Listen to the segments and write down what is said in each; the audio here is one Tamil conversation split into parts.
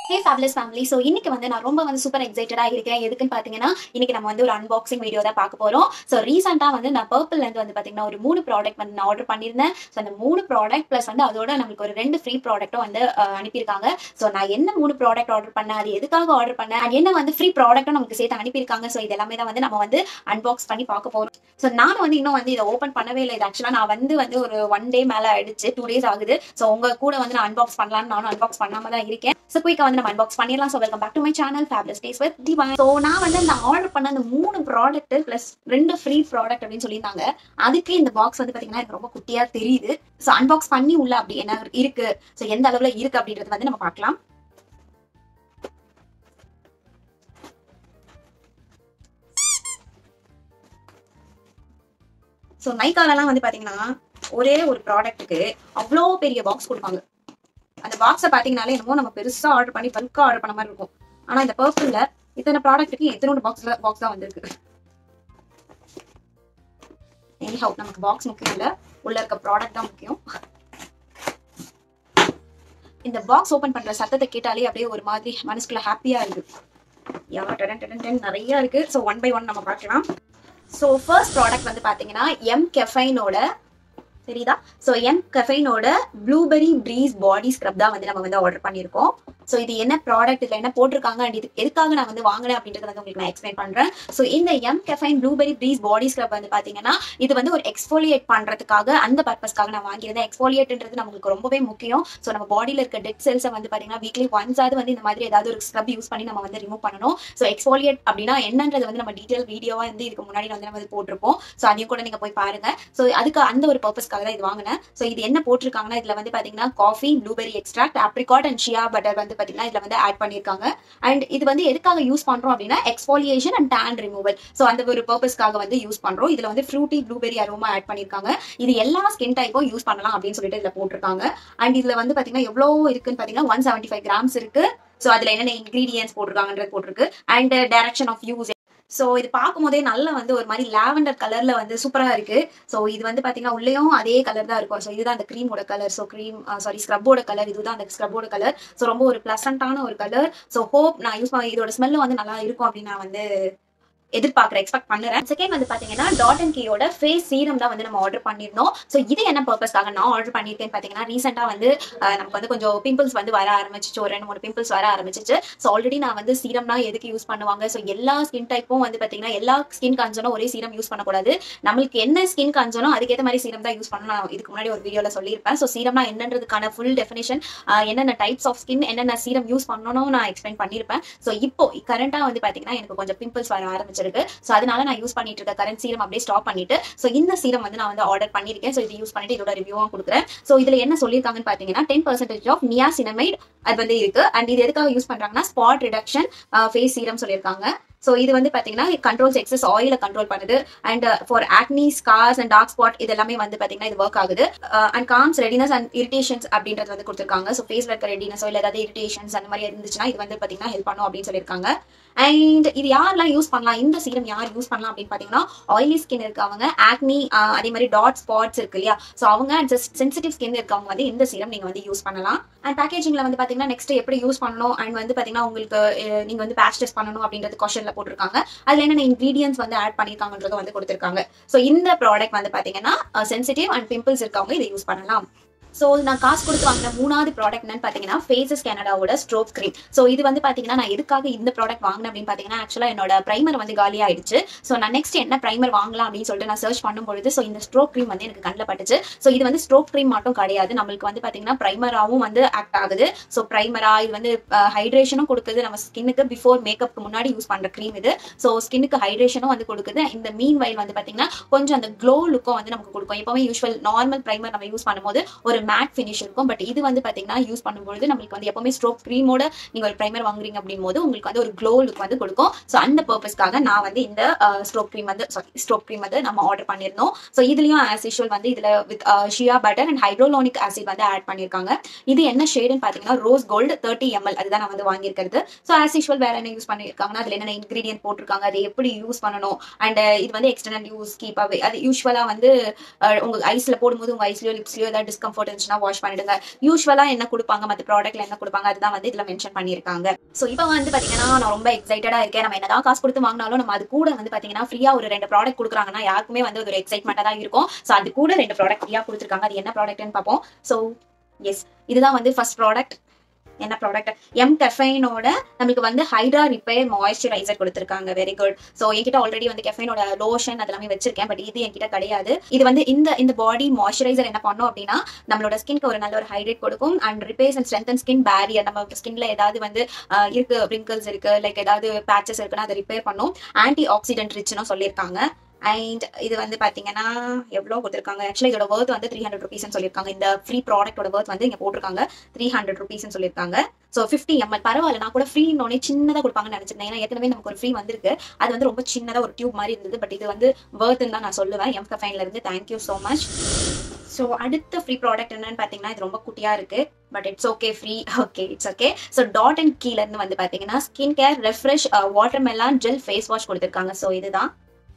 ஹே ஃபேப்லஸ் ஃபேமிலி ஸோ இன்னைக்கு வந்து நான் ரொம்ப வந்து சூப்பர் எக்ஸைட்டடா இருக்கேன் எதுக்குன்னு பார்த்தீங்கன்னா இன்னைக்கு நம்ம வந்து ஒரு அன்பாக்சிங் வீடியோ தான் பார்க்க போறோம் ஸோ ரீசெண்டாக வந்து நான் பர்பிள்ல இருந்து வந்து பார்த்தீங்கன்னா ஒரு மூணு ப்ராடக்ட் வந்து நான் ஆர்டர் பண்ணியிருந்தேன் ஸோ அந்த மூணு ப்ராடக்ட் ப்ளஸ் வந்து அதோட நம்மளுக்கு ஒரு ரெண்டு ஃப்ரீ ப்ராடக்ட்டும் வந்து அஹ், அனுப்பியிருக்காங்க ஸோ நான் என்ன மூணு ப்ராடக்ட் ஆர்டர் பண்ணேன் அது எதுக்காக ஆர்டர் பண்ணேன் and என்ன வந்து ஃப்ரீ ப்ராடக்ட்டும் நமக்கு சேர்த்து அனுப்பியிருக்காங்க ஸோ இது எல்லாமே தான் வந்து நம்ம வந்து அன்பாக்ஸ் பண்ணி பார்க்க போறோம் ஸோ நானும் வந்து இன்னும் வந்து இதை ஓப்பன் பண்ணவே இல்லை இது ஆக்சுவலாக நான் வந்து வந்து ஒரு ஒன் டே மேலே ஆயிடுச்சு டூ டேஸ் ஆகுது ஸோ உங்க கூட வந்து நான் அன்பாக்ஸ் பண்ணலாம்னு நானும் அன்பாக்ஸ் பண்ணாம தான் இருக்கேன் ஸோ குயிக்காக வந்து நம்ம அன்பாக்ஸ் பண்ணிடலாம் so welcome back to my channel fabulous days with Deepa so நான் வந்து அந்த ஆர்டர் பண்ண அந்த மூணு ப்ராடக்ட் ப்ளஸ் ரெண்டு ஃப்ரீ ப்ராடக்ட் அப்படின்னு சொல்லியிருந்தாங்க அதுக்கு இந்த பாக்ஸ் வந்து பார்த்தீங்கன்னா எனக்கு ரொம்ப குட்டியா தெரியுது ஸோ அன்பாக்ஸ் பண்ணி உள்ள அப்படி என்ன இருக்கு ஸோ எந்த அளவில் இருக்கு அப்படின்றது வந்து நம்ம பார்க்கலாம் ஸோ நைக்காலலாம் வந்து பார்த்தீங்கன்னா ஒரே ஒரு ப்ராடக்ட்டுக்கு அவ்வளோ பெரிய பாக்ஸ் கொடுப்பாங்க அந்த பாக்ஸை பார்த்தீங்கனாலே என்னமோ நம்ம பெருசாக ஆர்டர் பண்ணி பல்காக ஆர்டர் பண்ண மாதிரி இருக்கும் ஆனால் இந்த பர்பிளில் இத்தனை ப்ராடக்ட்டுக்கு எத்தனோட பாக்ஸ்ல பாக்ஸ் தான் வந்திருக்கு எனிஹவ் நமக்கு பாக்ஸ் முக்கியம் இல்லை உள்ள இருக்க ப்ராடக்ட் தான் முக்கியம் இந்த பாக்ஸ் ஓபன் பண்ற சத்தத்தை கேட்டாலே அப்படியே ஒரு மாதிரி மனசுக்குள்ள ஹாப்பியா இருக்கு யா டடன் டடன் டடன் நிறைய இருக்கு ஸோ ஒன் பை ஒன் நம்ம பார்க்கலாம் ஸோ ஃபர்ஸ்ட் ப்ராடக்ட் வந்து பார்த்தீங்கன்னா எம் கெஃபைனோட தெரியுதா ஸோ எம் கெஃபைனோட ப்ளூபெரி ப்ரீஸ் பாடி ஸ்க்ரப் தான் வந்து நம்ம வந்து ஆர்டர் பண்ணியிருக்கோம் ஸோ இது என்ன ப்ராடக்ட் இதில் என்ன போட்டிருக்காங்க அண்ட் இது எதுக்காக நான் வந்து வாங்கினேன் அப்படின்றத வந்து உங்களுக்கு நான் எக்ஸ்பிளைன் பண்ணுறேன் ஸோ இந்த M caffeine blueberry breeze body scrub வந்து பார்த்தீங்கன்னா இது வந்து ஒரு எக்ஸ்ஃபோலியேட் பண்ணுறதுக்காக அந்த பர்பஸ்க்காக நான் வாங்கியிருந்தேன் எக்ஸ்ஃபோலியேட்ன்றது நம்மளுக்கு ரொம்பவே முக்கியம் ஸோ நம்ம பாடியில் இருக்க டெட் செல்ஸை வந்து பார்த்தீங்கன்னா வீக்லி ஒன்ஸாவது வந்து இந்த மாதிரி ஏதாவது ஒரு ஸ்க்ரப் யூஸ் பண்ணி நம்ம வந்து ரிமூவ் பண்ணணும் ஸோ எக்ஸ்ஃபோலியேட் அப்படின்னா என்னன்றது வந்து நம்ம டீட்டெயில் வீடியோவாக வந்து இதுக்கு முன்னாடி வந்து நம்ம வந்து போட்டிருப்போம் ஸோ அதையும் கூட நீங்கள் போய் பாருங்க ஸோ அதுக்கு அந்த ஒரு பர்பஸ்க்காக தான் இது வாங்கினேன் ஸோ இது என்ன போட்டிருக்காங்கன்னா இதில் வந்து பார்த்தீங்கன்னா coffee blueberry extract apricot and shea butter வந்து பார்த்தீங்கன்னா இதில் வந்து ஆட் பண்ணியிருக்காங்க அண்ட் இது வந்து எதுக்காக யூஸ் பண்றோம் அப்படின்னா exfoliation and tan removal so அந்த ஒரு பர்பஸ்க்காக வந்து யூஸ் பண்றோம் இதுல வந்து ஃப்ரூட்டி ப்ளூபெரி அரோமா ஆட் பண்ணியிருக்காங்க இது எல்லா ஸ்கின் டைப்பும் யூஸ் பண்ணலாம் அப்படின்னு சொல்லிட்டு இதுல போட்டிருக்காங்க அண்ட் இதுல வந்து பாத்தீங்கன்னா எவ்வளோ இருக்குன்னு பாத்தீங்கன்னா ஒன் செவன்டி ஃபைவ் கிராம்ஸ் இருக்கு ஸோ அதுல என்னென்ன இன்கிரீடியன்ஸ் போட்டிருக்காங்கன்றது போட்டிருக்கு and direction of use so இது பார்க்கும் போதே நல்ல வந்து ஒரு மாதிரி லாவெண்டர் கலர்ல வந்து சூப்பரா இருக்கு ஸோ இது வந்து பாத்தீங்கன்னா உள்ளேயும் அதே கலர் தான் இருக்கும் ஸோ இதுதான் அந்த க்ரீமோட கலர் ஸோ க்ரீம் சாரி ஸ்க்ரப்போட கலர் இதுதான் அந்த ஸ்க்ரப்போட கலர் ஸோ ரொம்ப ஒரு பிளசண்டான ஒரு கலர் ஸோ ஹோப் நான் யூஸ் பண்ண இதோட ஸ்மெல்லும் வந்து நல்லா இருக்கும் அப்படின்னு நான் வந்து எதிர்பார்க்குறேன் எக்ஸ்பெக்ட் பண்ணுறேன் செகண்ட் வந்து பார்த்தீங்கன்னா டாட் அண்ட் கீயோட ஃபேஸ் சீரம் தான் வந்து நம்ம ஆர்டர் பண்ணியிருந்தோம் ஸோ இது என்ன பர்பஸ்க்காக நான் ஆர்டர் பண்ணியிருக்கேன்னு பார்த்தீங்கன்னா ரீசெண்டாக வந்து அஹ், நமக்கு வந்து கொஞ்சம் பிம்பிள்ஸ் வந்து வர ஆரம்பிச்சிச்சு ஒரு ரெண்டு மூணு பிம்பிள்ஸ் வர ஆரம்பிச்சிச்சு ஸோ ஆல்ரெடி நான் வந்து சீரம்னா எதுக்கு யூஸ் பண்ணுவாங்க ஸோ எல்லா ஸ்கின் டைப்பும் வந்து பார்த்தீங்கன்னா எல்லா ஸ்கின் காஞ்சனும் ஒரே சீரம் யூஸ் பண்ணக்கூடாது நம்மளுக்கு என்ன ஸ்கின் காஞ்சனோ அதுக்கேற்ற மாதிரி சீரம் தான் யூஸ் பண்ணணும் நான் இதுக்கு முன்னாடி ஒரு வீடியோவில் சொல்லியிருப்பேன் ஸோ சீரம்னா என்னன்றதுக்கான ஃபுல் டெஃபினேஷன் என்னென்ன டைப்ஸ் ஆஃப் ஸ்கின் என்னென்ன சீரம் யூஸ் பண்ணணும் நான் எக்ஸ்பிளைன் பண்ணியிருப்பேன் ஸோ இப்போ கரண்டா வந்து பாத்தீங்கன்னா எனக்கு கொஞ்சம் பிம்பிள்ஸ் வர ஆரம்பிச்சிருக்கு ஸோ அதனால நான் யூஸ் பண்ணிட்டு இருக்க கரண்ட் சீரம் அப்படியே ஸ்டாப் பண்ணிட்டு ஸோ இந்த சீரம் வந்து நான் வந்து ஆர்டர் பண்ணியிருக்கேன் ஸோ இது யூஸ் பண்ணிட்டு இதோட ரிவ்யூவும் கொடுக்குறேன் ஸோ இதுல என்ன சொல்லியிருக்காங்கன்னு பாத்தீங்கன்னா டென் பர்சன்டேஜ் ஆஃப் நியாசினமைட் அது வந்து இருக்கு அண்ட் இது எதுக்காக யூஸ் பண்றாங்கன்னா ஸ்பாட் ரிடக்ஷன் ஃபேஸ் சீரம் சொல்லியிருக்காங்க ஸோ இது வந்து பாத்தீங்கன்னா கண்ட்ரோல்ஸ் எக்ஸஸ் ஆயில கண்ட்ரோல் பண்ணுது and for acne scars and dark spot இது எல்லாமே வந்து பாத்தீங்கன்னா இது ஒர்க் ஆகுது and calms redness and irritations அப்படின்றது வந்து கொடுத்துருக்காங்க ஸோ ஃபேஸ்ல இருக்க ரெடினஸோ இல்லை ஏதாவது இரிட்டேஷன்ஸ் அந்த மாதிரி இருந்துச்சுன்னா இது வந்து பாத்தீங்கன்னா ஹெல்ப் பண்ணும் அப்படின்னு சொல்லியிருக்காங்க அண்ட் இது யாரெல்லாம் யூஸ் பண்ணலாம் இந்த சீரம் யார் யூஸ் பண்ணலாம் அப்படின்னு பாத்தீங்கன்னா ஆயிலி ஸ்கின் இருக்கவங்க ஆக்னி அதே மாதிரி டாட் ஸ்பாட்ஸ் இருக்கு இல்லையா ஸோ அவங்க ஜஸ்ட் சென்சிட்டிவ் ஸ்கின் இருக்கவங்க வந்து இந்த சீரம் நீங்க வந்து யூஸ் பண்ணலாம் அண்ட் பேக்கேஜிங்ல வந்து பாத்தீங்கன்னா நெக்ஸ்ட் எப்படி யூஸ் பண்ணணும் அண்ட் வந்து பாத்தீங்கன்னா உங்களுக்கு அஹ், நீங்க வந்து பேட்ச் டெஸ்ட் பண்ணணும் அப்படின்றது கொஸ்டின்ல போட்டிருக்காங்க அதுல என்னென்ன இன்கிரீடியன்ஸ் வந்து ஆட் பண்ணிருக்காங்கன்றதும் வந்து கொடுத்திருக்காங்க ஸோ இந்த ப்ராடக்ட் வந்து பாத்தீங்கன்னா சென்சிட்டிவ் அண்ட் பிம்பிள்ஸ் இருக்கவங்க இதை யூஸ் பண்ணலாம் ஸோ நான் காசு கொடுத்து வாங்கின மூணாவது ப்ராடக்ட் என்னன்னு பார்த்தீங்கன்னா ஃபேஸஸ் கனடாவோட ஸ்ட்ரோப் க்ரீம் ஸோ இது வந்து பார்த்தீங்கன்னா நான் எதுக்காக இந்த ப்ராடக்ட் வாங்கினேன் அப்படின்னு பார்த்தீங்கன்னா ஆக்சுவலாக என்னோட ப்ரைமர் வந்து காலி ஆயிடுச்சு ஸோ நான் நெக்ஸ்ட் என்ன ப்ரைமர் வாங்கலாம் அப்படின்னு சொல்லிட்டு நான் சர்ச் பண்ணும்பொழுது ஸோ இந்த ஸ்ட்ரோக் க்ரீம் வந்து எனக்கு கண்ணில் பட்டுச்சு ஸோ இது வந்து ஸ்ட்ரோக் க்ரீம் மட்டும் கிடையாது நம்மளுக்கு வந்து பார்த்தீங்கன்னா ப்ரைமராகவும் வந்து ஆக்ட் ஆகுது ஸோ ப்ரைமரா இது வந்து ஹைட்ரேஷனும் கொடுக்குது நம்ம ஸ்கின்னுக்கு பிஃபோர் மேக்கப்க்கு முன்னாடி யூஸ் பண்ணுற க்ரீம் இது ஸோ ஸ்கின்னுக்கு ஹைட்ரேஷனும் வந்து கொடுக்குது இந்த மீன் வயல் வந்து பார்த்தீங்கன்னா கொஞ்சம் அந்த க்ளோ லுக்கும் வந்து நமக்கு கொடுக்கும் எப்பவுமே யூஸ்வல் நார்மல் ப்ரைமர் நம்ம யூஸ் பண்ணும்போது ஒரு மேட் ஃபினிஷ் இருக்கும் பட் இது வந்து பாத்தீங்கன்னா யூஸ் பண்ணும்போது நம்மளுக்கு வந்து எப்பவுமே ஸ்ட்ரோக் க்ரீமோட நீங்க ஒரு பிரைமர் வாங்குறீங்க அப்படின் போது உங்களுக்கு வந்து ஒரு க்ளோ லுக் வந்து கொடுக்கும் ஸோ அந்த பர்பஸ்க்காக நான் வந்து இந்த ஸ்ட்ரோக் க்ரீம் வந்து சாரி ஸ்ட்ரோக் க்ரீம் வந்து நம்ம ஆர்டர் பண்ணியிருந்தோம் ஸோ இதுலயும் ஆஸ் யூஷுவல் வந்து இதுல with shea butter and hyaluronic acid வந்து ஆட் பண்ணியிருக்காங்க இது என்ன ஷேடுன்னு பாத்தீங்கன்னா ரோஸ் கோல்டு தேர்ட்டி எம்எல் அதுதான் நான் வந்து வாங்கியிருக்கிறது ஸோ ஆஸ் யூஷுவல் வேற என்ன யூஸ் பண்ணியிருக்காங்கன்னா அதுல என்னென்ன இன்கிரீடியன்ட் போட்டிருக்காங்க அதை எப்படி யூஸ் பண்ணணும் அண்ட் இது வந்து எக்ஸ்டர்னல் யூஸ் கீப் அவே அது யூஸ்வலா வந்து அஹ், உங்க ஐஸ்ல போடும்போது உங்க ஐஸ்லயோ லிப்ஸ்லயோ ஏதாவது டிஸ்கம்ஃபர்ட் இருந்துச்சுன்னா வாஷ் பண்ணிடுங்க யூஸ்வலா என்ன கொடுப்பாங்க மற்ற ப்ராடக்ட்ல என்ன கொடுப்பாங்க அதுதான் வந்து இதுல மென்ஷன் பண்ணியிருக்காங்க ஸோ இப்போ வந்து பாத்தீங்கன்னா நான் ரொம்ப எக்ஸைட்டடா இருக்கேன் நம்ம என்னதான் காசு கொடுத்து வாங்கினாலும் நம்ம அது கூட வந்து பாத்தீங்கன்னா ஃப்ரீயா ஒரு ரெண்டு ப்ராடக்ட் கொடுக்குறாங்கன்னா யாருக்குமே வந்து ஒரு எக்ஸைட்மெண்ட்டாக தான் இருக்கும் ஸோ அது கூட ரெண்டு ப்ராடக்ட் ஃப்ரீயா கொடுத்துருக்காங்க அது என்ன ப்ராடக்ட்னு பார்ப்போம் ஸோ எஸ் இதுதான் வந்து ஃபர்ஸ்ட் ப்ராடக்ட் என்ன ப்ராடக்ட் எம் கெஃபைனோட நம்மளுக்கு வந்து ஹைட்ரா ரிப்பேர் மாய்ஸ்சரைசர் கொடுத்துருக்காங்க வெரி குட் ஸோ என்கிட்ட ஆல்ரெடி வந்து கெஃபைனோட லோஷன் அதெல்லாமே வச்சிருக்கேன் பட் இது என்கிட்ட கிடையாது இது வந்து இந்த இந்த பாடி மாய்ஸ்சரைசர் என்ன பண்ணும் அப்படின்னா நம்மளோட ஸ்கின்க்கு ஒரு நல்ல ஒரு ஹைட்ரேட் கொடுக்கும் and repairs and strengthen skin barrier நம்ம ஸ்கின்ல ஏதாவது வந்து ஆஹ், இருக்கு ரிங்கிள்ஸ் இருக்கு லைக் ஏதாவது பேச்சஸ் இருக்குன்னா அதை ரிப்பேர் பண்ணும் ஆன்டி ஆக்சிடென்ட் ரிச்னும் சொல்லியிருக்காங்க அண்ட் இது வந்து பாத்தீங்கன்னா எவ்வளவு கொடுத்துருக்காங்க ஆக்சுவலி இதோட worth வந்து த்ரீ ஹண்ட்ரட் ருபீஸ்னு சொல்லியிருக்காங்க இந்த ஃப்ரீ ப்ராடக்ட்டோட worth வந்து இங்க போட்டிருக்காங்க த்ரீ ஹண்ட்ரட் ருபீஸ்னு சொல்லியிருக்காங்க ஸோ ஃபிஃப்டி எம்எல் பரவாயில்ல நான் கூட ஃப்ரீனோடனே சின்னதாக கொடுப்பாங்கன்னு நினைச்சிருந்தேன் ஏன்னா ஏற்கனவே நமக்கு ஒரு ஃப்ரீ வந்திருக்கு அது வந்து ரொம்ப சின்னதாக ஒரு டியூப் மாதிரி இருந்தது பட் இது வந்து worthன்னு தான் நான் சொல்லுவேன் எம் கஃபைன்ல இருந்து தேங்க்யூ ஸோ மச் ஸோ அடுத்த ஃப்ரீ ப்ராடக்ட் என்னன்னு பார்த்தீங்கன்னா இது ரொம்ப குட்டியா இருக்கு but it's okay free okay it's okay so dot and கீழ இருந்து வந்து பார்த்தீங்கன்னா skin care refresh watermelon gel face wash கொடுத்துருக்காங்க ஸோ இதுதான்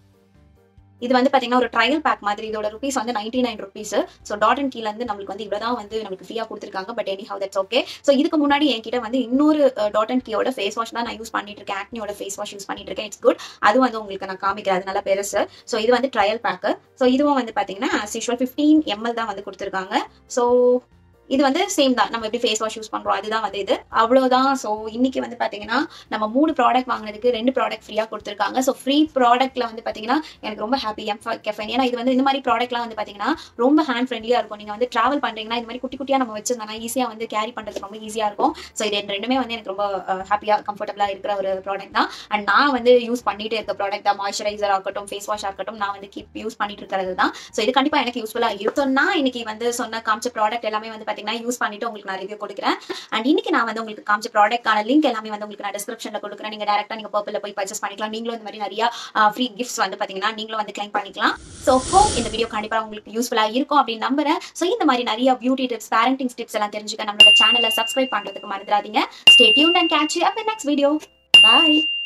இது வந்து பாத்தீங்கன்னா ஒரு ட்ரையல் பேக் மாதிரி இதோட ருபீஸ் வந்து ninety nine rupees so dot and கீழ இருந்து நம்மளுக்கு வந்து இவ்வளவுதான் வந்து நமக்கு ஃப்ரீயா கொடுத்துருக்காங்க but any how that's okay so இதுக்கு முன்னாடி என்கிட்ட வந்து இன்னொரு டாட் அண்ட் கீயோட ஃபேஸ் வாஷ் தான் நான் யூஸ் பண்ணிட்டு இருக்கேன் ஆக்னியோட ஃபேஸ் வாஷ் யூஸ் பண்ணிட்டு இருக்கேன் இட்ஸ் குட் அது வந்து உங்களுக்கு நான் காமிக்கிறேன் அது நல்லா பெருசு ஸோ இது வந்து ட்ரையல் பேக்கு ஸோ இதுவும் வந்து பாத்தீங்கன்னா ஆஸ் யூஷுவல் ஃபிஃப்டீன் எம்எல் தான் வந்து கொடுத்துருக்காங்க ஸோ இது வந்து சேம் தான் நம்ம எப்படி ஃபேஸ் வாஷ் யூஸ் பண்றோம் அதுதான் வந்து இது அவ்வளவுதான் ஸோ இன்னைக்கு வந்து பாத்தீங்கன்னா நம்ம மூணு ப்ராடக்ட் வாங்கினதுக்கு ரெண்டு ப்ராடக்ட் ஃப்ரீயா கொடுத்துருக்காங்க ஸோ ஃப்ரீ ப்ராடக்ட்ல வந்து பாத்தீங்கன்னா எனக்கு ரொம்ப ஹாப்பி எம் கெஃபைன் ஏன்னா இது வந்து இந்த மாதிரி ப்ராடக்ட்லாம் வந்து பாத்தீங்கன்னா ரொம்ப ஹேண்ட் ஃப்ரெண்ட்லியா இருக்கும் நீங்க வந்து டிராவல் பண்றீங்கன்னா இந்த மாதிரி குட்டி குட்டியா நம்ம வச்சிருந்தோம்னா ஈஸியா வந்து கேரி பண்றதுக்கு ரொம்ப ஈஸியா இருக்கும் ஸோ இது ரெண்டுமே வந்து எனக்கு ரொம்ப ஹாப்பியா கம்ஃபர்டபுளா இருக்கிற ஒரு ப்ராடக்ட் தான் அண்ட் நான் வந்து யூஸ் பண்ணிட்டு இருக்க ப்ராடக்ட் தான் மாய்ஸ்சரைசர் ஆகட்டும் ஃபேஸ் வாஷ் ஆகட்டும் நான் வந்து கீப் யூஸ் பண்ணிட்டு இருக்கிறது தான் ஸோ இது கண்டிப்பா எனக்கு யூஸ்ஃபுல்லா இருக்கும் நான் இன்னைக்கு வந்து சொன்ன காமிச்ச ப்ராடக்ட் எல்லாமே வந்து பாத்தீங்கன்னா யூஸ் பண்ணிட்டு உங்களுக்கு நான் ரிவ்யூ கொடுக்குறேன் அண்ட் இன்னைக்கு நான் வந்து உங்களுக்கு காமிச்ச ப்ராடக்ட்கான லிங்க் எல்லாமே வந்து உங்களுக்கு நான் டிஸ்கிரிப்ஷன்ல கொடுக்குறேன் நீங்க டேரக்டா நீங்க பர்பிள் போய் பர்ச்சேஸ் பண்ணிக்கலாம் நீங்களும் இந்த மாதிரி நிறைய ஃப்ரீ கிஃப்ட்ஸ் வந்து பாத்தீங்கன்னா நீங்களும் வந்து கிளைம் பண்ணிக்கலாம் ஸோ ஹோப் இந்த வீடியோ கண்டிப்பா உங்களுக்கு யூஸ்ஃபுல்லா இருக்கும் அப்படின்னு நம்புறேன் ஸோ இந்த மாதிரி நிறைய பியூட்டி டிப்ஸ் பேரண்டிங் டிப்ஸ் எல்லாம் தெரிஞ்சுக்க நம்மளோட சேனலை சப்ஸ்கிரைப் பண்றதுக்கு மறந்துடாதீங்க stay tune and catch you up next video bye